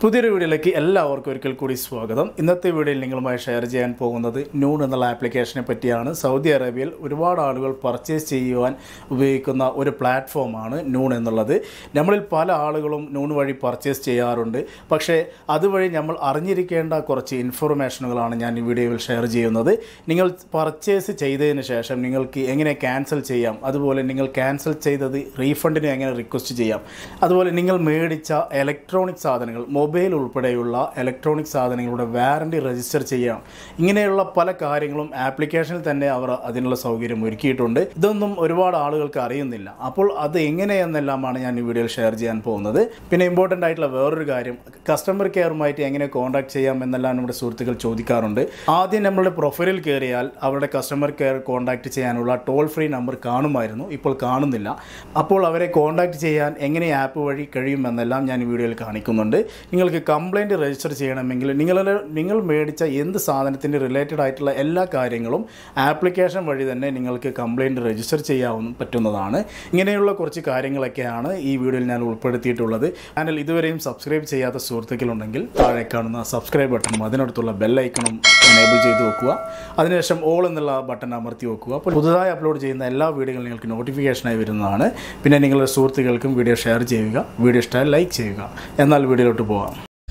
പുതിയൊരു വീഡിയോയിലേക്ക് എല്ലാവർക്കും ഒരിക്കൽ കൂടി സ്വാഗതം ഇന്നത്തെ വീഡിയോയിൽ നിങ്ങളുമായി ഷെയർ ചെയ്യാൻ പോകുന്നത് നൂൺ എന്നുള്ള ആപ്ലിക്കേഷനെ പറ്റിയാണ് സൗദി അറേബ്യയിൽ ഒരുപാട് ആളുകൾ പർച്ചേസ് ചെയ്യുവാൻ ഉപയോഗിക്കുന്ന ഒരു പ്ലാറ്റ്ഫോമാണ് നൂൺ എന്നുള്ളത് നമ്മളിൽ പല ആളുകളും നൂൺ വഴി പർച്ചേസ് ചെയ്യാറുണ്ട് പക്ഷേ അതുവഴി നമ്മൾ അറിഞ്ഞിരിക്കേണ്ട കുറച്ച് ഇൻഫർമേഷനുകളാണ് ഞാൻ ഈ വീഡിയോയിൽ ഷെയർ ചെയ്യുന്നത് നിങ്ങൾ പർച്ചേസ് ചെയ്തതിന് ശേഷം നിങ്ങൾക്ക് എങ്ങനെ ക്യാൻസൽ ചെയ്യാം അതുപോലെ നിങ്ങൾ ക്യാൻസൽ ചെയ്തത് റീഫണ്ടിന് എങ്ങനെ റിക്വസ്റ്റ് ചെയ്യാം അതുപോലെ നിങ്ങൾ മേടിച്ച ഇലക്ട്രോണിക് സാധനങ്ങൾ മൊബൈൽ ഉൾപ്പെടെയുള്ള ഇലക്ട്രോണിക് സാധനങ്ങളുടെ വാറണ്ടി രജിസ്റ്റർ ചെയ്യാം ഇങ്ങനെയുള്ള പല കാര്യങ്ങളും ആപ്ലിക്കേഷനിൽ തന്നെ അവർ അതിനുള്ള സൗകര്യം ഒരുക്കിയിട്ടുണ്ട് ഇതൊന്നും ഒരുപാട് ആളുകൾക്ക് അറിയുന്നില്ല അപ്പോൾ അത് എങ്ങനെയെന്നെല്ലാമാണ് ഞാൻ ഈ വീഡിയോയിൽ ഷെയർ ചെയ്യാൻ പോകുന്നത് പിന്നെ ഇമ്പോർട്ടൻ്റ് ആയിട്ടുള്ള വേറൊരു കാര്യം കസ്റ്റമർ കെയറുമായിട്ട് എങ്ങനെ കോൺടാക്ട് ചെയ്യാം എന്നെല്ലാം നമ്മുടെ സുഹൃത്തുക്കൾ ചോദിക്കാറുണ്ട് ആദ്യം നമ്മളുടെ പ്രൊഫൈലിൽ കയറിയാൽ അവരുടെ കസ്റ്റമർ കെയർ കോൺടാക്ട് ചെയ്യാനുള്ള ടോൾ ഫ്രീ നമ്പർ കാണുമായിരുന്നു ഇപ്പോൾ കാണുന്നില്ല അപ്പോൾ അവരെ കോൺടാക്ട് ചെയ്യാൻ എങ്ങനെ ആപ്പ് വഴി കഴിയുമെന്നെല്ലാം ഞാൻ ഈ വീഡിയോയിൽ കാണിക്കുന്നുണ്ട് നിങ്ങൾക്ക് കംപ്ലൈൻറ്റ് രജിസ്റ്റർ ചെയ്യണമെങ്കിൽ നിങ്ങളുടെ നിങ്ങൾ മേടിച്ച എന്ത് സാധനത്തിൻ്റെ റിലേറ്റഡ് ആയിട്ടുള്ള എല്ലാ കാര്യങ്ങളും ആപ്ലിക്കേഷൻ വഴി തന്നെ നിങ്ങൾക്ക് കംപ്ലൈൻറ്റ് രജിസ്റ്റർ ചെയ്യാവുന്ന പറ്റുന്നതാണ് ഇങ്ങനെയുള്ള കുറച്ച് കാര്യങ്ങളൊക്കെയാണ് ഈ വീഡിയോയിൽ ഞാൻ ഉൾപ്പെടുത്തിയിട്ടുള്ളത് ചാനൽ ഇതുവരെയും സബ്സ്ക്രൈബ് ചെയ്യാത്ത സുഹൃത്തുക്കളുണ്ടെങ്കിൽ താഴെ കാണുന്ന സബ്സ്ക്രൈബ് ബട്ടണും അതിനടുത്തുള്ള ബെല്ലൈക്കണും എനേബിൾ ചെയ്ത് വെക്കുക അതിനുശേഷം ഓൾ എന്നുള്ള ബട്ടൺ അമർത്തി വെക്കുക അപ്പോൾ പുതുതായി അപ്ലോഡ് ചെയ്യുന്ന എല്ലാ വീഡിയോകളും നിങ്ങൾക്ക് നോട്ടിഫിക്കേഷനായി വരുന്നതാണ് പിന്നെ നിങ്ങളുടെ സുഹൃത്തുക്കൾക്കും വീഡിയോ ഷെയർ ചെയ്യുക വീഡിയോ ഇഷ്ടമായി ലൈക്ക് ചെയ്യുക എന്നാൽ വീഡിയോയിലോട്ട് പോകാം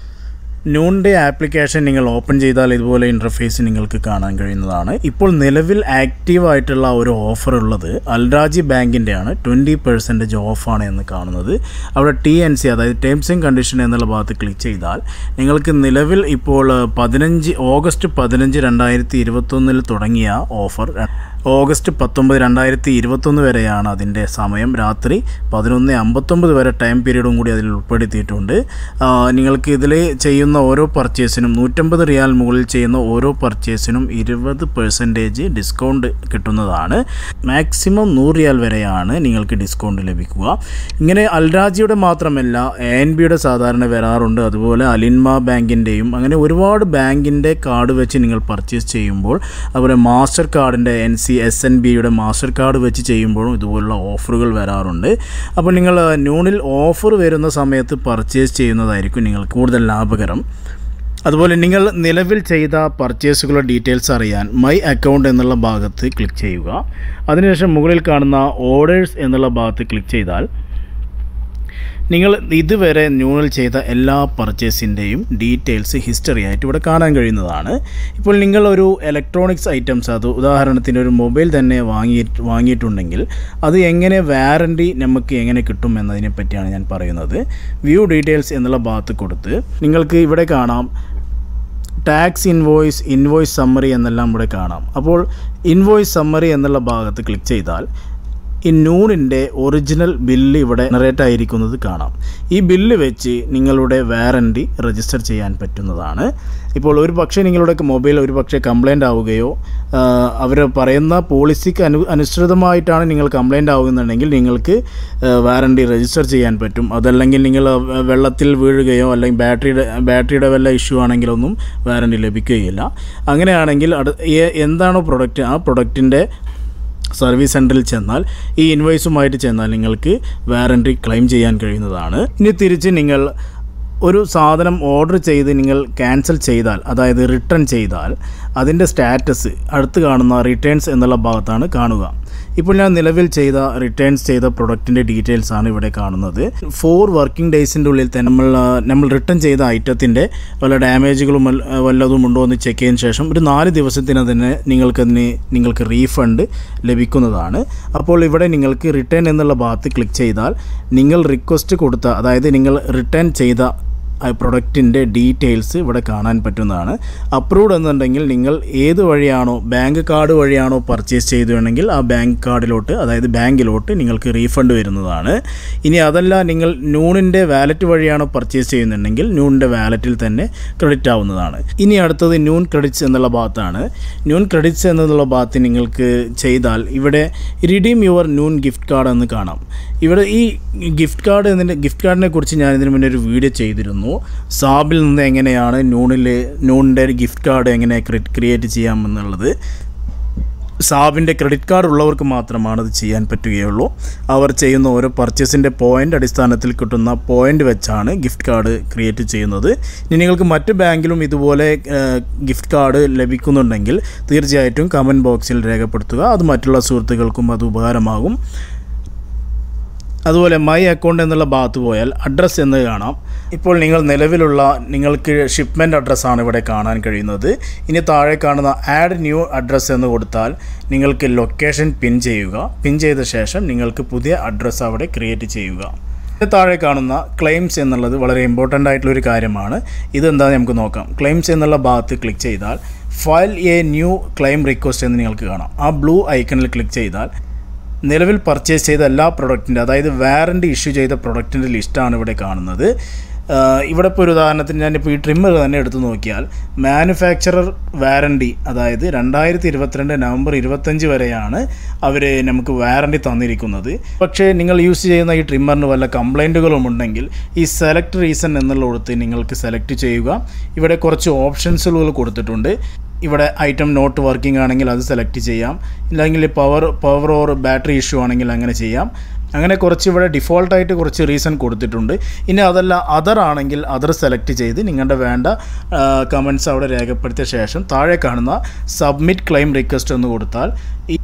നൂണിൻ്റെ ആപ്ലിക്കേഷൻ നിങ്ങൾ ഓപ്പൺ ചെയ്താൽ ഇതുപോലെ ഇൻ്റർഫേസ് നിങ്ങൾക്ക് കാണാൻ കഴിയുന്നതാണ് ഇപ്പോൾ നിലവിൽ ആക്റ്റീവായിട്ടുള്ള ഒരു ഓഫർ ഉള്ളത് അൽരാജി ബാങ്കിൻ്റെയാണ് ട്വൻറ്റി പെർസെൻറ്റേജ് ഓഫാണ് എന്ന് കാണുന്നത് അവിടെ ടി എൻ സി അതായത് ടേംസ് ആൻഡ് കണ്ടീഷൻ എന്നുള്ള ഭാഗത്ത് ക്ലിക്ക് ചെയ്താൽ നിങ്ങൾക്ക് നിലവിൽ ഇപ്പോൾ പതിനഞ്ച് ഓഗസ്റ്റ് പതിനഞ്ച് രണ്ടായിരത്തി ഇരുപത്തൊന്നിൽ തുടങ്ങിയ ഓഫർ ഓഗസ്റ്റ് പത്തൊമ്പത് രണ്ടായിരത്തി ഇരുപത്തൊന്ന് വരെയാണ് അതിൻ്റെ സമയം രാത്രി പതിനൊന്ന് അമ്പത്തൊമ്പത് വരെ ടൈം പീരീഡും കൂടി അതിൽ ഉൾപ്പെടുത്തിയിട്ടുണ്ട് ആ, നിങ്ങൾക്ക് ഇതിൽ ചെയ്യുന്ന ഓരോ പർച്ചേസിനും നൂറ്റമ്പത് റിയാൽ മുകളിൽ ചെയ്യുന്ന ഓരോ പർച്ചേസിനും ഇരുപത് പെർസെൻറ്റേജ് ഡിസ്കൗണ്ട് കിട്ടുന്നതാണ് മാക്സിമം നൂറ് റിയാൽ വരെയാണ് നിങ്ങൾക്ക് ഡിസ്കൗണ്ട് ലഭിക്കുക ഇങ്ങനെ അൽരാജിയുടെ മാത്രമല്ല എ എൻ ബിയുടെ സാധാരണ വരാറുണ്ട് അതുപോലെ അലിൻമ ബാങ്കിൻ്റെയും അങ്ങനെ ഒരുപാട് ബാങ്കിൻ്റെ കാർഡ് വെച്ച് നിങ്ങൾ പർച്ചേസ് ചെയ്യുമ്പോൾ അതുപോലെ മാസ്റ്റർ കാർഡിൻ്റെ എൻ സി എസ് എൻ ബിയുടെ മാസ്റ്റർ കാർഡ് വെച്ച് ചെയ്യുമ്പോഴും ഇതുപോലുള്ള ഓഫറുകൾ വരാറുണ്ട് അപ്പോൾ നിങ്ങൾ നൂണിൽ ഓഫർ വരുന്ന സമയത്ത് പർച്ചേസ് ചെയ്യുന്നതായിരിക്കും നിങ്ങൾക്ക് കൂടുതൽ ലാഭകരം അതുപോലെ നിങ്ങൾ നിലവിൽ ചെയ്ത പർച്ചേസുകളുടെ ഡീറ്റെയിൽസ് അറിയാൻ മൈ അക്കൗണ്ട് എന്നുള്ള ഭാഗത്ത് ക്ലിക്ക് ചെയ്യുക അതിനുശേഷം മുകളിൽ കാണുന്ന ഓർഡേഴ്സ് എന്നുള്ള ഭാഗത്ത് ക്ലിക്ക് ചെയ്താൽ നിങ്ങൾ ഇതുവരെ ന്യൂണൽ ചെയ്ത എല്ലാ പർച്ചേസിൻ്റെയും ഡീറ്റെയിൽസ് ഹിസ്റ്ററി ആയിട്ട് ഇവിടെ കാണാൻ കഴിയുന്നതാണ് ഇപ്പോൾ നിങ്ങൾ ഒരു ഇലക്ട്രോണിക്സ് ഐറ്റംസ് അത് ഉദാഹരണത്തിന് ഒരു മൊബൈൽ തന്നെ വാങ്ങി വാങ്ങിയിട്ടുണ്ടെങ്കിൽ അത് എങ്ങനെ വാറൻറ്റി നമുക്ക് എങ്ങനെ കിട്ടും എന്നതിനെ പറ്റിയാണ് ഞാൻ പറയുന്നത് വ്യൂ ഡീറ്റെയിൽസ് എന്നുള്ള ഭാഗത്ത് കൊടുത്ത് നിങ്ങൾക്ക് ഇവിടെ കാണാം ടാക്സ് ഇൻവോയ്സ് ഇൻവോയ്സ് സമ്മറി എന്നെല്ലാം ഇവിടെ കാണാം അപ്പോൾ ഇൻവോയ്സ് സമ്മറി എന്നുള്ള ഭാഗത്ത് ക്ലിക്ക് ചെയ്താൽ ഈ നൂണിൻ്റെ ഒറിജിനൽ ബില്ല് ഇവിടെ ജനറേറ്റ് ആയിരിക്കുന്നത് കാണാം ഈ ബില്ല് വെച്ച് നിങ്ങളുടെ വാറൻറ്റി രജിസ്റ്റർ ചെയ്യാൻ പറ്റുന്നതാണ് ഇപ്പോൾ ഒരു പക്ഷേ നിങ്ങളുടെ മൊബൈൽ ഒരു പക്ഷേ കംപ്ലൈൻ്റ് ആവുകയോ അവർ പറയുന്ന പോളിസിക്ക് അനു അനുസൃതമായിട്ടാണ് നിങ്ങൾ കംപ്ലൈൻ്റ് ആവുന്നുണ്ടെങ്കിൽ നിങ്ങൾക്ക് വാറൻറ്റി രജിസ്റ്റർ ചെയ്യാൻ പറ്റും അതല്ലെങ്കിൽ നിങ്ങൾ വെള്ളത്തിൽ വീഴുകയോ അല്ലെങ്കിൽ ബാറ്ററിയുടെ ബാറ്ററിയുടെ വല്ല ഇഷ്യൂ ആണെങ്കിലൊന്നും വാറൻറ്റി ലഭിക്കുകയില്ല അങ്ങനെയാണെങ്കിൽ അടു ഏ- എന്താണോ പ്രൊഡക്റ്റ് ആ പ്രൊഡക്റ്റിൻ്റെ സർവീസ് സെൻറ്ററിൽ ചെന്നാൽ ഈ ഇൻവോയ്സുമായിട്ട് ചെന്നാൽ നിങ്ങൾക്ക് വാറൻറ്റി ക്ലെയിം ചെയ്യാൻ കഴിയുന്നതാണ് ഇനി തിരിച്ച് നിങ്ങൾ ഒരു സാധനം ഓർഡർ ചെയ്ത് നിങ്ങൾ ക്യാൻസൽ ചെയ്താൽ അതായത് റിട്ടേൺ ചെയ്താൽ അതിൻ്റെ സ്റ്റാറ്റസ് അടുത്ത് കാണുന്ന റിട്ടേൺസ് എന്നുള്ള ഭാഗത്താണ് കാണുക ഇപ്പോൾ ഞാൻ നിലവിൽ ചെയ്ത റിട്ടേൺസ് ചെയ്ത പ്രൊഡക്റ്റിൻ്റെ ഡീറ്റെയിൽസ് ആണ് ഇവിടെ കാണുന്നത് ഫോർ വർക്കിംഗ് ഡേയ്സിൻ്റെ ഉള്ളിൽ തന്നെ നമ്മൾ ആ, നമ്മൾ റിട്ടേൺ ചെയ്ത ഐറ്റത്തിൻ്റെ വല്ല ഡാമേജുകളും വല്ല- വല്ലതും ഉണ്ടോ എന്ന് ചെക്ക് ചെയ്തതിന് ശേഷം ഒരു നാല് ദിവസത്തിന് തന്നെ നിങ്ങൾക്കതിന് നിങ്ങൾക്ക് റീഫണ്ട് ലഭിക്കുന്നതാണ് അപ്പോൾ ഇവിടെ നിങ്ങൾക്ക് റിട്ടേൺ എന്നുള്ള ഭാഗത്ത് ക്ലിക്ക് ചെയ്താൽ നിങ്ങൾ റിക്വസ്റ്റ് കൊടുത്ത അതായത് നിങ്ങൾ റിട്ടേൺ ചെയ്ത ആ പ്രൊഡക്റ്റിൻ്റെ ഡീറ്റെയിൽസ് ഇവിടെ കാണാൻ പറ്റുന്നതാണ് അപ്രൂവ്ഡ് എന്നുണ്ടെങ്കിൽ നിങ്ങൾ ഏത് വഴിയാണോ ബാങ്ക് കാർഡ് വഴിയാണോ പർച്ചേസ് ചെയ്തുവെങ്കിൽ ആ ബാങ്ക് കാർഡിലോട്ട് അതായത് ബാങ്കിലോട്ട് നിങ്ങൾക്ക് റീഫണ്ട് വരുന്നതാണ് ഇനി അതല്ല നിങ്ങൾ നൂണിൻ്റെ വാലറ്റ് വഴിയാണോ പർച്ചേസ് ചെയ്യുന്നുണ്ടെങ്കിൽ നൂണിൻ്റെ വാലറ്റിൽ തന്നെ ക്രെഡിറ്റ് ആവുന്നതാണ് ഇനി അടുത്തത് നൂൺ ക്രെഡിറ്റ്സ് എന്നുള്ള ഭാഗത്താണ് നൂൺ ക്രെഡിറ്റ്സ് എന്നുള്ള ഭാഗത്ത് നിങ്ങൾക്ക് ചെയ്താൽ ഇവിടെ redeem your Noon gift card എന്ന് കാണാം ഇവിടെ ഈ ഗിഫ്റ്റ് കാർഡ് എന്നതിൻ്റെ ഗിഫ്റ്റ് കാർഡിനെ കുറിച്ച് ഞാൻ ഇതിനു മുന്നേ ഒരു വീഡിയോ ചെയ്തിരുന്നു സാബിൽ നിന്ന് എങ്ങനെയാണ് നൂണിൽ നൂണിൻ്റെ ഒരു ഗിഫ്റ്റ് കാർഡ് എങ്ങനെ ക്രിയേറ്റ് ചെയ്യാമെന്നുള്ളത് സാബിൻ്റെ ക്രെഡിറ്റ് കാർഡ് ഉള്ളവർക്ക് മാത്രമാണ് അത് ചെയ്യാൻ പറ്റുകയുള്ളൂ അവർ ചെയ്യുന്ന ഓരോ പർച്ചേസിൻ്റെ പോയിൻ്റ് അടിസ്ഥാനത്തിൽ കിട്ടുന്ന പോയിൻ്റ് വെച്ചാണ് ഗിഫ്റ്റ് കാർഡ് ക്രിയേറ്റ് ചെയ്യുന്നത് ഇനി നിങ്ങൾക്ക് മറ്റ് ബാങ്കിലും ഇതുപോലെ ഗിഫ്റ്റ് കാർഡ് ലഭിക്കുന്നുണ്ടെങ്കിൽ തീർച്ചയായിട്ടും കമൻറ്റ് ബോക്സിൽ രേഖപ്പെടുത്തുക അത് മറ്റുള്ള സുഹൃത്തുക്കൾക്കും അത് ഉപകാരമാകും അതുപോലെ മൈ അക്കൗണ്ട് എന്നുള്ള ഭാഗത്ത് പോയാൽ അഡ്രസ്സ് എന്ന് കാണാം ഇപ്പോൾ നിങ്ങൾ നിലവിലുള്ള നിങ്ങൾക്ക് ഷിപ്മെൻറ്റ് അഡ്രസ്സാണ് ഇവിടെ കാണാൻ കഴിയുന്നത് ഇനി താഴെ കാണുന്ന ആഡ് ന്യൂ അഡ്രസ്സ് എന്ന് കൊടുത്താൽ നിങ്ങൾക്ക് ലൊക്കേഷൻ പിൻ ചെയ്യുക പിൻ ചെയ്ത ശേഷം നിങ്ങൾക്ക് പുതിയ അഡ്രസ്സ് അവിടെ ക്രിയേറ്റ് ചെയ്യുക ഇതിന് താഴെ കാണുന്ന ക്ലെയിംസ് എന്നുള്ളത് വളരെ ഇമ്പോർട്ടൻ്റ് ആയിട്ടുള്ള ഒരു കാര്യമാണ് ഇതെന്താണെന്ന് നമുക്ക് നോക്കാം ക്ലെയിംസ് എന്നുള്ള ഭാഗത്ത് ക്ലിക്ക് ചെയ്താൽ file a new claim request എന്ന് നിങ്ങൾക്ക് കാണാം ആ ബ്ലൂ ഐക്കണിൽ ക്ലിക്ക് ചെയ്താൽ നിലവിൽ പർച്ചേസ് ചെയ്ത എല്ലാ പ്രൊഡക്റ്റിൻ്റെ അതായത് വാറൻറ്റി ഇഷ്യൂ ചെയ്ത പ്രൊഡക്റ്റിൻ്റെ ലിസ്റ്റാണ് ഇവിടെ കാണുന്നത് ആഹ് ഇവിടെ ഇപ്പോൾ ഒരു ഉദാഹരണത്തിന് ഞാനിപ്പോൾ ഈ ട്രിമ്മർ തന്നെ എടുത്തു നോക്കിയാൽ മാനുഫാക്ചറർ വാറൻറ്റി അതായത് രണ്ടായിരത്തി ഇരുപത്തിരണ്ട് നവംബർ ഇരുപത്തഞ്ച് വരെയാണ് അവർ നമുക്ക് വാറൻറ്റി തന്നിരിക്കുന്നത് പക്ഷേ നിങ്ങൾ യൂസ് ചെയ്യുന്ന ഈ ട്രിമ്മറിന് വല്ല കംപ്ലൈൻറ്റുകളും ഉണ്ടെങ്കിൽ ഈ സെലക്ട് റീസൺ എന്നുള്ളിടത്ത് നിങ്ങൾക്ക് സെലക്ട് ചെയ്യുക ഇവിടെ കുറച്ച് ഓപ്ഷൻസുകൾ കൊടുത്തിട്ടുണ്ട് ഇവിടെ ഐറ്റം നോട്ട് വർക്കിംഗ് ആണെങ്കിൽ അത് സെലക്ട് ചെയ്യാം ഇല്ലെങ്കിൽ power power or battery issue ആണെങ്കിൽ അങ്ങനെ ചെയ്യാം അങ്ങനെ കുറച്ച് ഇവിടെ ഡിഫോൾട്ടായിട്ട് കുറച്ച് റീസൺ കൊടുത്തിട്ടുണ്ട് ഇനി അതല്ല അതർ ആണെങ്കിൽ അതർ സെലക്ട് ചെയ്ത് നിങ്ങളുടെ വേണ്ട കമൻസ് അവിടെ രേഖപ്പെടുത്തിയ ശേഷം താഴെ കാണുന്ന സബ്മിറ്റ് ക്ലെയിം റിക്വസ്റ്റ് എന്ന് കൊടുത്താൽ ഈ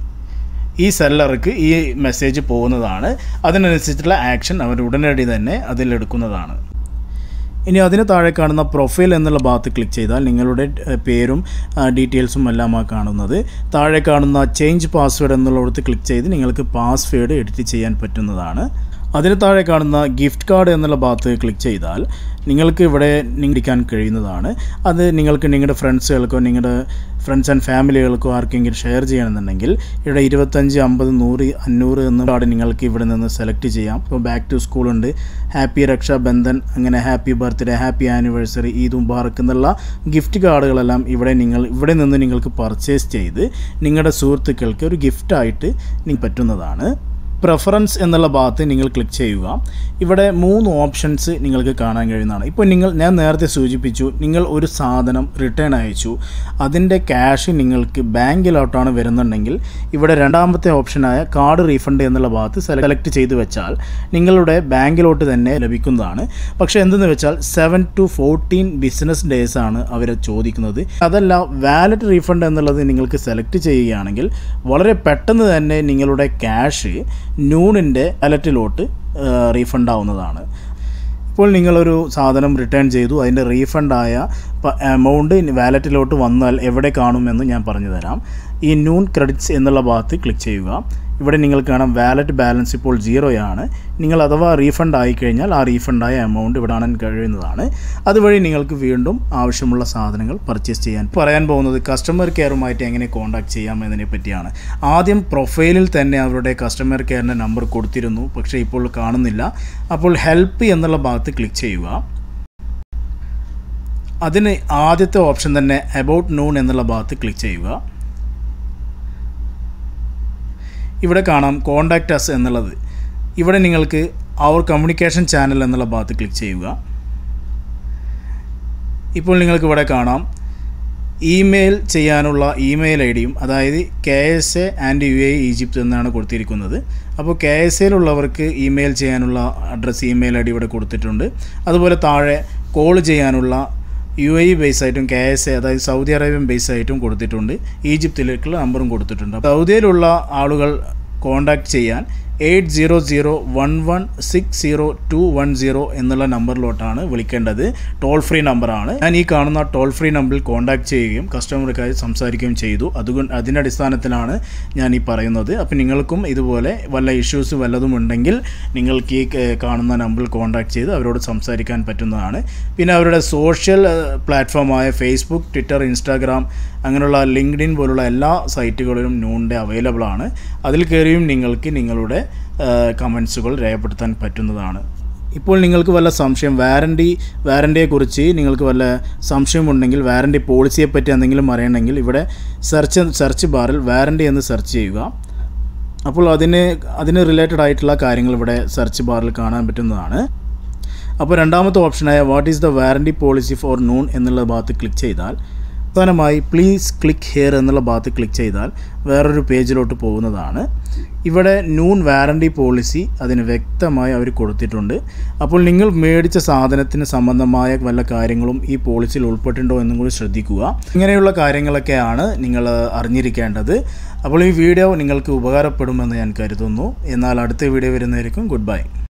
ഈ സെല്ലർക്ക് ഈ മെസ്സേജ് പോകുന്നതാണ് അതിനനുസരിച്ചുള്ള ആക്ഷൻ അവർ ഉടനടി തന്നെ അതിലെടുക്കുന്നതാണ് ഇനി അതിന് താഴെ കാണുന്ന പ്രൊഫൈൽ എന്നുള്ള ഭാഗത്ത് ക്ലിക്ക് ചെയ്താൽ നിങ്ങളുടെ ഏഹ്, പേരും ആ, ഡീറ്റെയിൽസും എല്ലാം ആ കാണുന്നത് താഴെ കാണുന്ന ചേഞ്ച് പാസ്വേഡ് എന്നുള്ളിടത്ത് ക്ലിക്ക് ചെയ്ത് നിങ്ങൾക്ക് പാസ്വേഡ് എഡിറ്റ് ചെയ്യാൻ പറ്റുന്നതാണ് അതിന് താഴെ കാണുന്ന ഗിഫ്റ്റ് കാർഡ് എന്നുള്ള ഭാഗത്ത് ക്ലിക്ക് ചെയ്താൽ നിങ്ങൾക്ക് ഇവിടെ നിങ്ങടിക്കാൻ കഴിയുന്നതാണ് അത് നിങ്ങൾക്ക് നിങ്ങളുടെ ഫ്രണ്ട്സുകൾക്കോ നിങ്ങളുടെ ഫ്രണ്ട്സ് ആൻഡ് ഫാമിലികൾക്കോ ആർക്കെങ്കിലും ഷെയർ ചെയ്യണമെന്നുണ്ടെങ്കിൽ ഇവിടെ ഇരുപത്തഞ്ച് അമ്പത് നൂറ് അഞ്ഞൂറ് എന്ന കാർഡ് നിങ്ങൾക്ക് ഇവിടെ നിന്ന് സെലക്ട് ചെയ്യാം ഇപ്പോൾ ബാക്ക് ടു സ്കൂൾ ഉണ്ട് ഹാപ്പി രക്ഷാബന്ധൻ അങ്ങനെ happy birthday happy anniversary Eid Mubarak എന്നുള്ള ഗിഫ്റ്റ് കാർഡുകളെല്ലാം ഇവിടെ നിങ്ങൾ ഇവിടെ നിന്ന് നിങ്ങൾക്ക് പർച്ചേസ് ചെയ്ത് നിങ്ങളുടെ സുഹൃത്തുക്കൾക്ക് ഒരു ഗിഫ്റ്റായിട്ട് നിങ്ങൾക്ക് പറ്റുന്നതാണ് പ്രെഫറൻസ് എന്നുള്ള ഭാഗത്ത് നിങ്ങൾ ക്ലിക്ക് ചെയ്യുക ഇവിടെ മൂന്ന് ഓപ്ഷൻസ് നിങ്ങൾക്ക് കാണാൻ കഴിയുന്നതാണ് ഇപ്പോൾ നിങ്ങൾ ഞാൻ നേരത്തെ സൂചിപ്പിച്ചു നിങ്ങൾ ഒരു സാധനം റിട്ടേൺ അയച്ചു അതിൻ്റെ ക്യാഷ് നിങ്ങൾക്ക് ബാങ്കിലോട്ടാണ് വരുന്നുണ്ടെങ്കിൽ ഇവിടെ രണ്ടാമത്തെ ഓപ്ഷനായ കാർഡ് റീഫണ്ട് എന്നുള്ള ഭാഗത്ത് സെലക്ട് ചെയ്ത് വെച്ചാൽ നിങ്ങളുടെ ബാങ്കിലോട്ട് തന്നെ ലഭിക്കുന്നതാണ് പക്ഷേ എന്തെന്ന് വെച്ചാൽ seven to fourteen business days ആണ് അവർ ചോദിക്കുന്നത് അതല്ല വാലറ്റ് റീഫണ്ട് എന്നുള്ളത് നിങ്ങൾക്ക് സെലക്ട് ചെയ്യുകയാണെങ്കിൽ വളരെ പെട്ടെന്ന് തന്നെ നിങ്ങളുടെ ക്യാഷ് നൂണിൻ്റെ വാലറ്റിലോട്ട് റീഫണ്ട് ആവുന്നതാണ് ഇപ്പോൾ നിങ്ങളൊരു സാധനം റിട്ടേൺ ചെയ്തു അതിൻ്റെ റീഫണ്ടായ എമൗണ്ട് വാലറ്റിലോട്ട് വന്നാൽ എവിടെ കാണുമെന്ന് ഞാൻ പറഞ്ഞു തരാം ഈ നൂൺ ക്രെഡിറ്റ്സ് എന്നുള്ള ഭാഗത്ത് ക്ലിക്ക് ചെയ്യുക ഇവിടെ നിങ്ങൾ കാണാം വാലറ്റ് ബാലൻസ് ഇപ്പോൾ സീറോയാണ് നിങ്ങൾ അഥവാ റീഫണ്ട് ആയിക്കഴിഞ്ഞാൽ ആ റീഫണ്ടായ എമൗണ്ട് ഇവിടെ കാണാൻ കഴിയുന്നതാണ് അതുവഴി നിങ്ങൾക്ക് വീണ്ടും ആവശ്യമുള്ള സാധനങ്ങൾ പർച്ചേസ് ചെയ്യാൻ പറയാൻ പോകുന്നത് കസ്റ്റമർ കെയറുമായിട്ട് എങ്ങനെ കോൺടാക്ട് ചെയ്യാം എന്നതിനെ പറ്റിയാണ് ആദ്യം പ്രൊഫൈലിൽ തന്നെ അവരുടെ കസ്റ്റമർ കെയറിൻ്റെ നമ്പർ കൊടുത്തിരുന്നു പക്ഷേ ഇപ്പോൾ കാണുന്നില്ല അപ്പോൾ ഹെൽപ്പ് എന്നുള്ള ഭാഗത്ത് ക്ലിക്ക് ചെയ്യുക അതിന് ആദ്യത്തെ ഓപ്ഷൻ തന്നെ അബൌട്ട് നൂൺ എന്നുള്ള ഭാഗത്ത് ക്ലിക്ക് ചെയ്യുക ഇവിടെ കാണാം കോണ്ടാക്റ്റ് അസ് എന്നുള്ളത് ഇവിടെ നിങ്ങൾക്ക് അവർ കമ്മ്യൂണിക്കേഷൻ ചാനൽ എന്നുള്ള ഭാഗത്ത് ക്ലിക്ക് ചെയ്യുക ഇപ്പോൾ നിങ്ങൾക്ക് ഇവിടെ കാണാം ഇമെയിൽ ചെയ്യാനുള്ള ഇമെയിൽ ഐ ഡിയും അതായത് K S A and U A Egypt എന്നാണ് കൊടുത്തിരിക്കുന്നത് അപ്പോൾ കെ എസ് എയിലുള്ളവർക്ക് ഇമെയിൽ ചെയ്യാനുള്ള അഡ്രസ്സ് ഇമെയിൽ ഐ ഡി ഇവിടെ കൊടുത്തിട്ടുണ്ട് അതുപോലെ താഴെ കോൾ ചെയ്യാനുള്ള യു എ ബേസ് ആയിട്ടും കെ എസ് എ അതായത് സൗദി അറേബ്യൻ ബേസ് ആയിട്ടും കൊടുത്തിട്ടുണ്ട് ഈജിപ്തിലേക്കുള്ള നമ്പറും കൊടുത്തിട്ടുണ്ട് സൗദിയിലുള്ള ആളുകൾ കോൺടാക്ട് ചെയ്യാൻ eight zero zero one one six zero two one zero എന്നുള്ള നമ്പറിലോട്ടാണ് വിളിക്കേണ്ടത് ടോൾ ഫ്രീ നമ്പറാണ് ഞാൻ ഈ കാണുന്ന ടോൾ ഫ്രീ നമ്പറിൽ കോൺടാക്ട് ചെയ്യുകയും കസ്റ്റമർക്കായി സംസാരിക്കുകയും ചെയ്തു അതുകൊണ്ട് അതിൻ്റെ അടിസ്ഥാനത്തിലാണ് ഞാൻ ഈ പറയുന്നത് അപ്പോൾ നിങ്ങൾക്കും ഇതുപോലെ വല്ല ഇഷ്യൂസ് വല്ലതും ഉണ്ടെങ്കിൽ നിങ്ങൾക്ക് ഈ ക- കാണുന്ന നമ്പറിൽ കോൺടാക്ട് ചെയ്ത് അവരോട് സംസാരിക്കാൻ പറ്റുന്നതാണ് പിന്നെ അവരുടെ സോഷ്യൽ പ്ലാറ്റ്ഫോമായ ഫേസ്ബുക്ക് ട്വിറ്റർ ഇൻസ്റ്റാഗ്രാം അങ്ങനെയുള്ള ലിങ്ക്ഡിൻ പോലുള്ള എല്ലാ സൈറ്റുകളിലും നൂണിൻ്റെ അവൈലബിൾ ആണ് അതിൽ കയറിയും നിങ്ങൾക്ക് നിങ്ങളുടെ കമൻസുകൾ രേഖപ്പെടുത്താൻ പറ്റുന്നതാണ് ഇപ്പോൾ നിങ്ങൾക്ക് വല്ല സംശയം വാറൻറ്റി വാറൻറ്റിയെക്കുറിച്ച് നിങ്ങൾക്ക് വല്ല സംശയമുണ്ടെങ്കിൽ വാറൻറ്റി പോളിസിയെ പറ്റി എന്തെങ്കിലും അറിയണമെങ്കിൽ ഇവിടെ സെർച്ച് സെർച്ച് ബാറിൽ വാറൻറ്റി എന്ന് സെർച്ച് ചെയ്യുക അപ്പോൾ അതിന് അതിന് റിലേറ്റഡ് ആയിട്ടുള്ള കാര്യങ്ങൾ ഇവിടെ സെർച്ച് ബാറിൽ കാണാൻ പറ്റുന്നതാണ് അപ്പോൾ രണ്ടാമത്തെ ഓപ്ഷനായ what is the warranty policy for Noon എന്നുള്ള ഭാഗത്ത് ക്ലിക്ക് ചെയ്താൽ അവസാനമായി പ്ലീസ് ക്ലിക്ക് ഹിയർ എന്നുള്ള ഭാഗത്ത് ക്ലിക്ക് ചെയ്താൽ വേറൊരു പേജിലോട്ട് പോകുന്നതാണ് ഇവിടെ നൂൺ വാറണ്ടി പോളിസി അതിന് വ്യക്തമായി അവർ കൊടുത്തിട്ടുണ്ട് അപ്പോൾ നിങ്ങൾ മേടിച്ച സാധനത്തിന് സംബന്ധമായ വല്ല കാര്യങ്ങളും ഈ പോളിസിയിൽ ഉൾപ്പെട്ടിട്ടുണ്ടോ എന്നും കൂടി ശ്രദ്ധിക്കുക ഇങ്ങനെയുള്ള കാര്യങ്ങളൊക്കെയാണ് നിങ്ങൾ അറിഞ്ഞിരിക്കേണ്ടത് അപ്പോൾ ഈ വീഡിയോ നിങ്ങൾക്ക് ഉപകാരപ്പെടുമെന്ന് ഞാൻ കരുതുന്നു എന്നാൽ അടുത്ത വീഡിയോ വരുന്നതായിരിക്കും ഗുഡ് ബൈ